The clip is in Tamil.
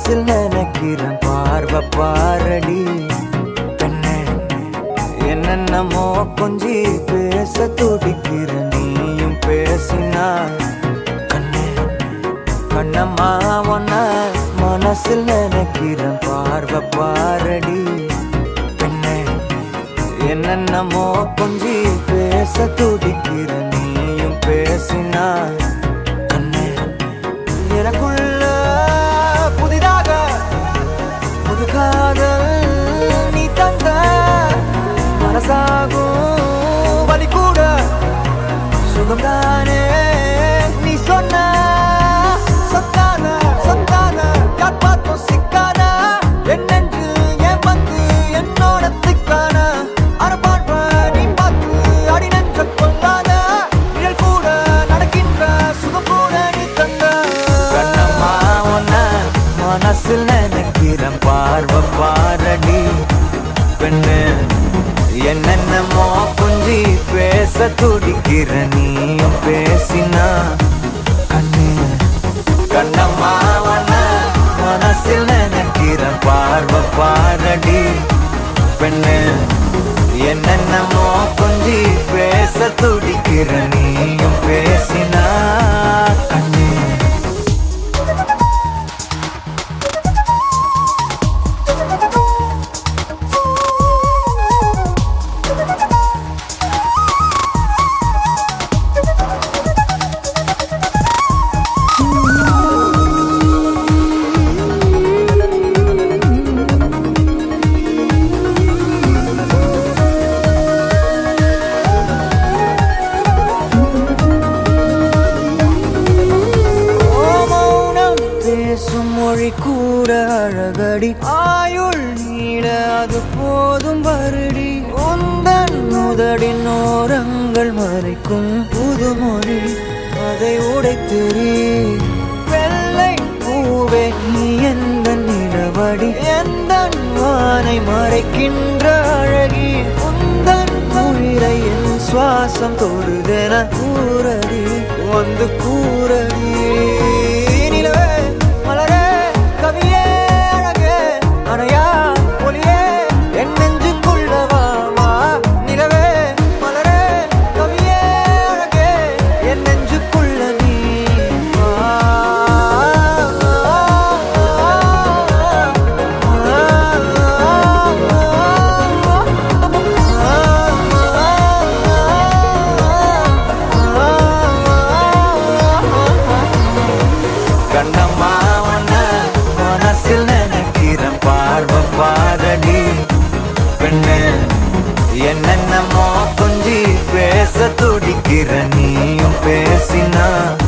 மனசில் நினைக்கிறேன் பார்வை பாரடி பெண்ணே என்னென்னமோ கொஞ்சி பேச துடிக்கிற நீயும் பேசினாய் கண்ணே கண்ணம்மா ஒன்ன மனசில் நினைக்கிறேன் பார்வை பாரடி பெண்ணே என்னென்னமோ கொஞ்சி பேச துடிக்கிற நீயும் பேசினாய் கண்ணே எனக்குள்ள புதிதாக புது காதல் நீ தந்த மனசாகும் வலி கூட சுகம்தானே நீ சொன்ன சத்தான சத்தான யார் பார்த்தோம் சிக்கான என் நெஞ்சில் ஏன் வந்து என்னோட திக்கான அரபாழ்வ நீ பார்த்து அடி நெஞ்ச கொள்ளாத நிழல் கூட நடக்கின்ற சுகம் கூட நீ தந்த கண்ணம்மா உன்ன மனசில் நினைக்கிறேன் பார்வை பாரடி பெண்ணு என்னென்னமோ கொஞ்சி பேச துடிக்கிற நீயும் பேசினா கண்ணு கண்ணம்மா உன்ன மனசில் நினைக்கிறேன் பார்வை பாரடி பெண்ணு என்னென்னமோ கொஞ்சி பேச துடிக்கிற நீயும் பேசினா கண்ணு ஓ மௌனம் பேசும் மொழி கூட அழகடி ஆயுள் நீள அது போதும் வருடி உந்தன் முதடின் ஓரங்கள் மறைக்கும் புதுமொழி அதை உடைத்தெறி வெள்ளை பூவே நீ எந்த நிலவடி எந்த வானை மறைக்கின்ற அழகி உந்தன் உயிரை என் சுவாசம் தொடுதென கூறடி வந்து கூறடி நிலவே மலரே கவியே அழகே அணையா ஒளியே என் நெஞ்சுக்குள்ள வா வா நிலவே மலரே கவியே அழகே என் நெஞ்சுக்குள்ள நீ வா கண்ணம்மா உன்ன மனசில் நினைக்கிறேன் பார்வை பாரடி பெண்ணு என்னென்னமோ கொஞ்சி பேச துடிக்கிற நீயும் பேசினா